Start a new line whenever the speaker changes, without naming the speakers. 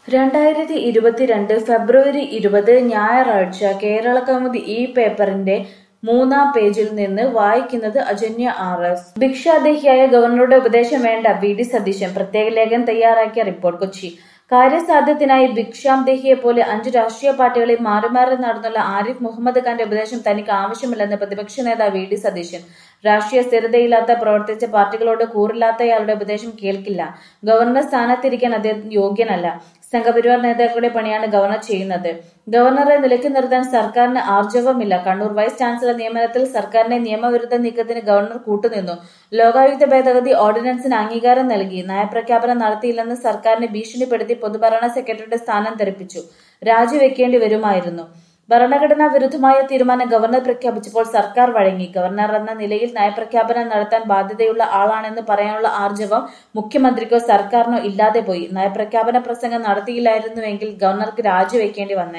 രണ്ടായിരത്തി ഇരുപത്തിരണ്ട് ഫെബ്രുവരി ഇരുപത് ഞായറാഴ്ച കേരളകൗമുദി ഈ പേപ്പറിന്റെ മൂന്നാം പേജിൽ നിന്ന് വായിക്കുന്നത് അജന്യ ആർ എസ് ഭിക്ഷാദേഹിയായ ഗവർണറുടെ ഉപദേശം വേണ്ട വി ഡി സതീശൻ പ്രത്യേക ലേഖനം തയ്യാറാക്കിയ റിപ്പോർട്ട് കൊച്ചി കാര്യസാധ്യത്തിനായി ഭിക്ഷാം ദേഹിയെ പോലെ അഞ്ചു രാഷ്ട്രീയ പാർട്ടികളെ മാറി മാറി നടന്നുള്ള ആരിഫ് മുഹമ്മദ് ഖാന്റെ ഉപദേശം തനിക്ക് ആവശ്യമില്ലെന്ന് പ്രതിപക്ഷ നേതാവ് വി ഡി സതീശൻ രാഷ്ട്രീയ സ്ഥിരതയില്ലാത്ത പ്രവർത്തിച്ച പാർട്ടികളോട് കൂറില്ലാത്തയാളുടെ ഉപദേശം കേൾക്കില്ല ഗവർണർ സ്ഥാനത്തിരിക്കാൻ അദ്ദേഹം യോഗ്യനല്ല സംഘപരിവാർ നേതാക്കളുടെ പണിയാണ് ഗവർണർ ചെയ്യുന്നത് ഗവർണറെ നിലയ്ക്ക് നിർത്താൻ സർക്കാരിന് ആർജവമില്ല കണ്ണൂർ വൈസ് ചാൻസലർ നിയമനത്തിൽ സർക്കാരിന്റെ നിയമവിരുദ്ധ നീക്കത്തിന് ഗവർണർ കൂട്ടുനിന്നു ലോകായുക്ത ഭേദഗതി ഓർഡിനൻസിന് അംഗീകാരം നൽകി നയപ്രഖ്യാപനം നടത്തിയില്ലെന്ന് സർക്കാരിനെ ഭീഷണിപ്പെടുത്തി പൊതുഭരണ സെക്രട്ടറിയുടെ സ്ഥാനം തെറിപ്പിച്ചു രാജിവെക്കേണ്ടി വരുമായിരുന്നു ഭരണഘടനാ വിരുദ്ധമായ തീരുമാനം ഗവർണർ പ്രഖ്യാപിച്ചപ്പോൾ സർക്കാർ വഴങ്ങി ഗവർണർ എന്ന നിലയിൽ നയപ്രഖ്യാപനം നടത്താൻ ബാധ്യതയുള്ള ആളാണെന്ന് പറയാനുള്ള ആർജവം മുഖ്യമന്ത്രിക്കോ സർക്കാരിനോ ഇല്ലാതെ പോയി നയപ്രഖ്യാപന പ്രസംഗം നടത്തിയില്ലായിരുന്നുവെങ്കിൽ ഗവർണർക്ക് രാജിവെക്കേണ്ടി വന്നേ